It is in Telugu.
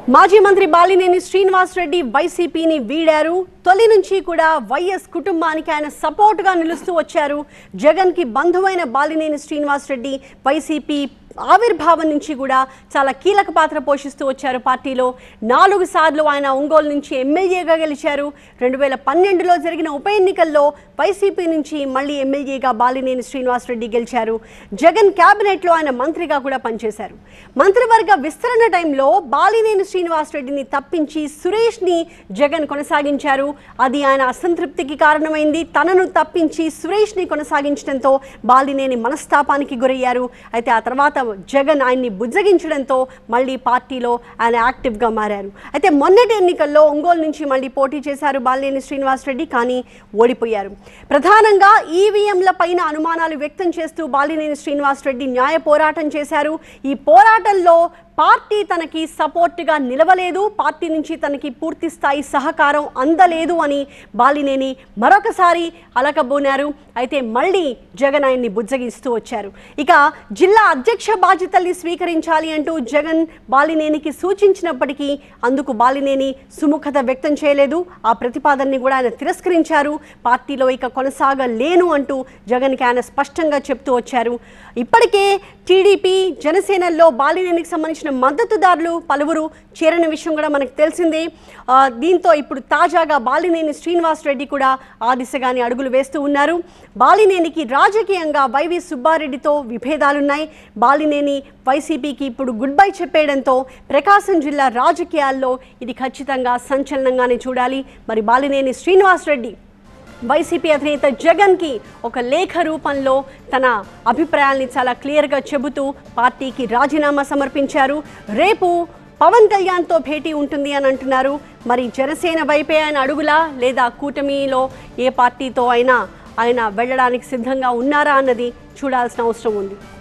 మాజీ మంత్రి బాలినేని శ్రీనివాస్ రెడ్డి వైసీపీని వీడారు తొలి నుంచి కూడా వైఎస్ కుటుంబానికి ఆయన సపోర్ట్గా నిలుస్తూ వచ్చారు జగన్కి బంధువైన బాలినేని శ్రీనివాస్ రెడ్డి వైసీపీ ఆవిర్భావం నుంచి కూడా చాలా కీలక పాత్ర పోషిస్తూ వచ్చారు పార్టీలో నాలుగు సార్లు ఆయన ఒంగోలు నుంచి ఎమ్మెల్యేగా గెలిచారు రెండు వేల పన్నెండులో జరిగిన ఉప ఎన్నికల్లో వైసీపీ నుంచి మళ్ళీ ఎమ్మెల్యేగా బాలినేని శ్రీనివాస్ రెడ్డి గెలిచారు జగన్ క్యాబినెట్లో ఆయన మంత్రిగా కూడా పనిచేశారు మంత్రివర్గ విస్తరణ టైంలో బాలినేని శ్రీనివాస్ రెడ్డిని తప్పించి సురేష్ని జగన్ కొనసాగించారు అది ఆయన అసంతృప్తికి కారణమైంది తనను తప్పించి సురేష్ని కొనసాగించడంతో బాలినేని మనస్తాపానికి గురయ్యారు అయితే ఆ తర్వాత జగన్ ఆయన్ని బుజ్జగించడంతో మళ్ళీ పార్టీలో ఆయన యాక్టివ్గా మారారు అయితే మొన్నటి ఎన్నికల్లో ఒంగోలు నుంచి మళ్ళీ పోటీ చేశారు బాలినేని శ్రీనివాస్ రెడ్డి కానీ ఓడిపోయారు ప్రధానంగా ఈవీఎంల పైన అనుమానాలు వ్యక్తం చేస్తూ బాలినేని శ్రీనివాస్ రెడ్డి న్యాయ పోరాటం చేశారు ఈ పోరాటంలో పార్టీ తనకి సపోర్ట్గా నిలవలేదు పార్టీ నుంచి తనకి పూర్తి స్థాయి సహకారం అందలేదు అని బాలినేని మరొకసారి అలకబోనారు అయితే మళ్ళీ జగన్ ఆయన్ని బుజ్జగిస్తూ వచ్చారు ఇక జిల్లా అధ్యక్ష బాధ్యతల్ని స్వీకరించాలి అంటూ జగన్ బాలినేనికి సూచించినప్పటికీ అందుకు బాలినేని సుముఖత వ్యక్తం చేయలేదు ఆ ప్రతిపాదనని కూడా ఆయన తిరస్కరించారు పార్టీలో ఇక కొనసాగలేను అంటూ జగన్కి ఆయన స్పష్టంగా చెప్తూ వచ్చారు ఇప్పటికే టీడీపీ జనసేనల్లో బాలినేనికి సంబంధించిన మద్దతుదారులు పలువురు చేరిన విషయం కూడా మనకు తెలిసిందే ఆ, దీంతో ఇప్పుడు తాజాగా బాలినేని శ్రీనివాస్ రెడ్డి కూడా ఆ దిశగానే అడుగులు వేస్తూ ఉన్నారు బాలినేనికి రాజకీయంగా వైవి సుబ్బారెడ్డితో విభేదాలున్నాయి బాలినేని వైసీపీకి ఇప్పుడు గుడ్ బై చెప్పేయడంతో ప్రకాశం జిల్లా రాజకీయాల్లో ఇది ఖచ్చితంగా సంచలనంగానే చూడాలి మరి బాలినేని శ్రీనివాస్ రెడ్డి వైసీపీ అధినేత జగన్కి ఒక లేఖ రూపంలో తన అభిప్రాయాల్ని చాలా క్లియర్గా చెబుతూ పార్టీకి రాజీనామా సమర్పించారు రేపు పవన్ కళ్యాణ్తో భేటీ ఉంటుంది అని అంటున్నారు మరి జనసేన వైపే ఆయన అడుగులా లేదా కూటమిలో ఏ పార్టీతో అయినా ఆయన వెళ్ళడానికి సిద్ధంగా ఉన్నారా అన్నది చూడాల్సిన అవసరం ఉంది